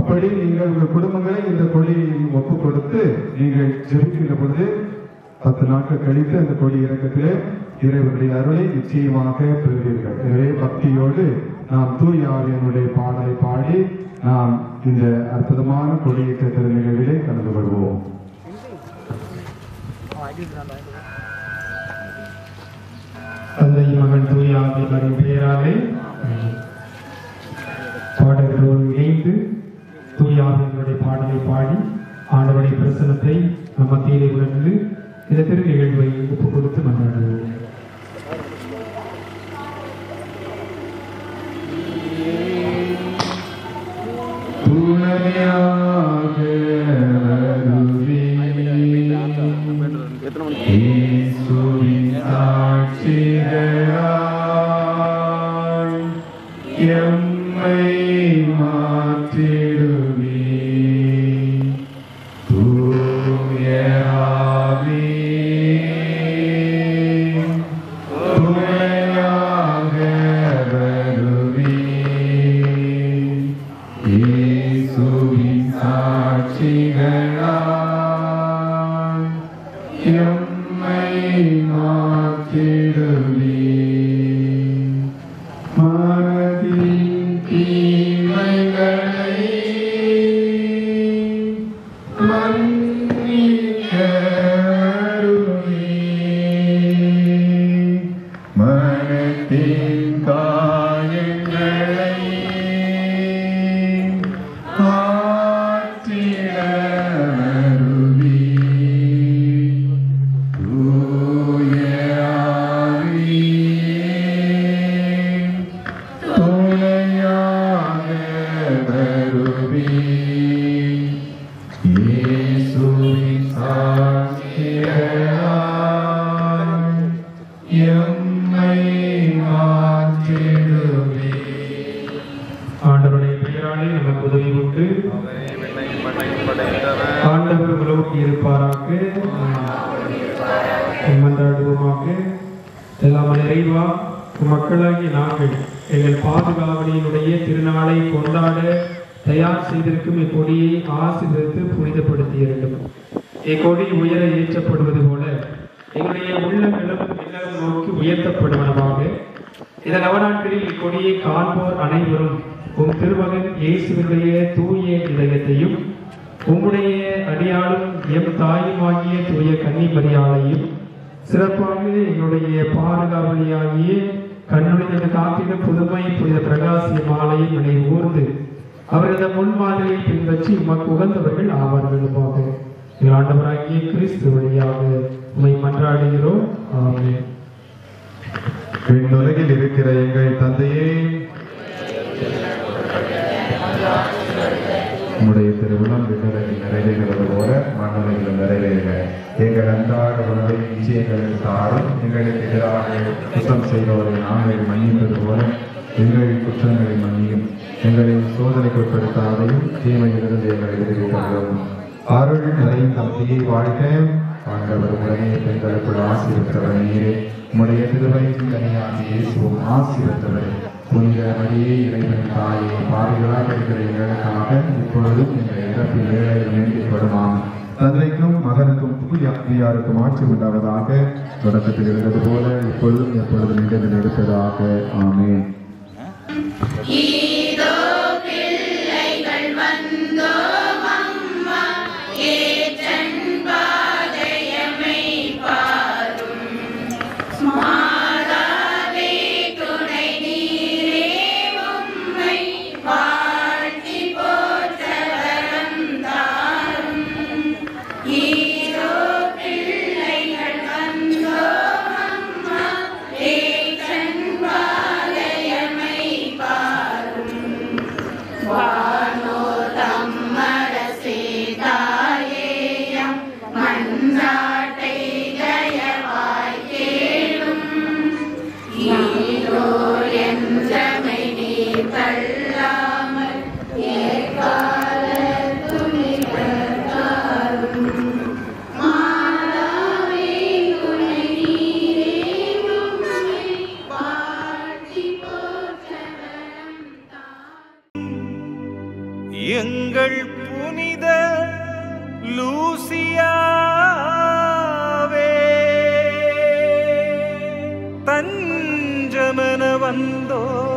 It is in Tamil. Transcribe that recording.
அப்படி நீங்கள் உங்கள் குடும்பங்களை இந்த கொடியில் ஒப்பு கொடுத்து நீங்கள் ஜெபிக்கின்ற பொழுது பத்து நாட்கள் கழித்து அந்த கொடி இறக்கத்திலே இறைவனுடைய அருளை நிச்சயமாக பெறுவீர்கள் எனவே பக்தியோடு நாம் தூய் ஆவியனுடைய பாடலை பாடி நாம் இந்த அற்புதமான கொடியேற்ற திரு நிகழ்விலே கலந்து கொள்வோம் தந்தை மகன் தூய ஆவியாரின் பெயராலே பாடல்களோடு இணைந்து தூய ஆவியனுடைய பாடலை பாடி ஆண்டவருடைய பிரசனத்தை நம் மத்தியிலே உணர்ந்து இந்த திரு நிகழ்வை ஒப்புக் கொடுத்து மன்றாடுவோம் துணையாக வருவி. இயேசுவின் சாட்சிகளாய் எம்மை மாற்றிடுவி. தூய ஆவியே, துணையாக வருவி. இயேசுவின் சாட்சிகளாய் எம்மை மாற்றிடுவி. மனதின் தீமைகளை மன்னிக்க அருளி. மனத்தின் காயங்களை ஆற்றிட அருளி. தூய ஆவியே, துணையாக வருவி. இயேசுவின் சாட்சியாய் எம்மை மாற்றிடுவே. ஆண்டவருடைய பெயராலே நமக்கு உதவி உண்டு ஆண்டவர் உங்களோடு இருப்பாராக மன்றாடுவோமாக எல்லாம் நிறைவா மக்களாகிய நாங்கள் எங்கள் பாதுகாவலியினுடைய திருநாளை கொண்டாட தயார் செய்திருக்கும் இக்கொடியை ஆசீர்வதித்து புனிதப்படுத்தியிருக்கும் இக்கொடி உயர ஏற்றப்படுவது போல எங்களுடைய உள்ளங்களும் இல்லம் நோக்கி உயர்த்தப்படுவனவாக இந்த நவநாட்களில் இக்கொடியை காண்போர் அனைவரும் உம் திருமகன் இயேசுவினுடைய தூய இதயத்தையும் உம்முடைய அடியாளும் எம் தாயுமாகிய தூய கன்னிமரியாளையும் சிறப்பாக எங்களுடைய பாதுகாவலியாகிய கண்ணுடைய காத்திட புதுமை புனித பிரகாசிய மாலையும் நினைவு கூர்ந்து அவரது முன்மாதிரியை பின்பற்றி உமக்கு உகந்தவர்கள் ஆவார்களுமாக எங்கள் ஆண்டவராகிய கிறிஸ்து வழியாக உம்மை மன்றாடுகிறோம் ஆமென் விண்ணுலகில் இருக்கிற எங்கள் தந்தையே உம்முடைய திருவிழம் விண்ணுலகில் நிறைவேறுவது போல மண்ணுலகிலும் நிறைவேறுக எங்கள் அன்றாட உணவை நிச்சயங்களுக்கு தாரும் எங்களுக்கு எதிராக குற்றம் செய்தவரை நாங்கள் மன்னிப்பது போல எங்கள் குற்றங்களை மன்னியும் எங்களை சோதனைக்கு உட்படுத்தாதையும் தீமையிலிருந்து எங்களை விடுவிக்கவும் அருள் நிறைந்த தந்தையை வாழ்க ஆண்டவர் உடனே பெண்களுக்குள் ஆசீர்வத்தவர் நீரே உம்முடைய திருவயிற்றின் கனியாகி இயேசுவும் ஆசீர்வத்தவர் புனித மரியே இறைவனின் தாயே பாவிகளாக இருக்கிற எங்களுக்காக இப்பொழுதும் எங்கள் இறப்பில் ஏழைகள் வேண்டிப்படுமாம் தந்தைக்கும் மகனுக்கும் தூய அப்பியாருக்கும் ஆட்சி உண்டாவதாக தொடக்கத்தில் இருந்தது போல இப்பொழுதும் எப்பொழுதும் இடத்தில் இருப்பதாக ஆமென் இதோ பிள்ளைகள் வந்தோம் அம்மா ஏற்றன் பாதையமை பாரும் மாதாவே துணை நீரே உம்மை வாழ்த்தி போற்ற வரம் தாரும் இதோ பிள்ளைகள் வந்தோம் அம்மா ஏற்றன் பாதையமை பாரும் எங்கள் புனித லூசியாவே தஞ்சமென வந்தோ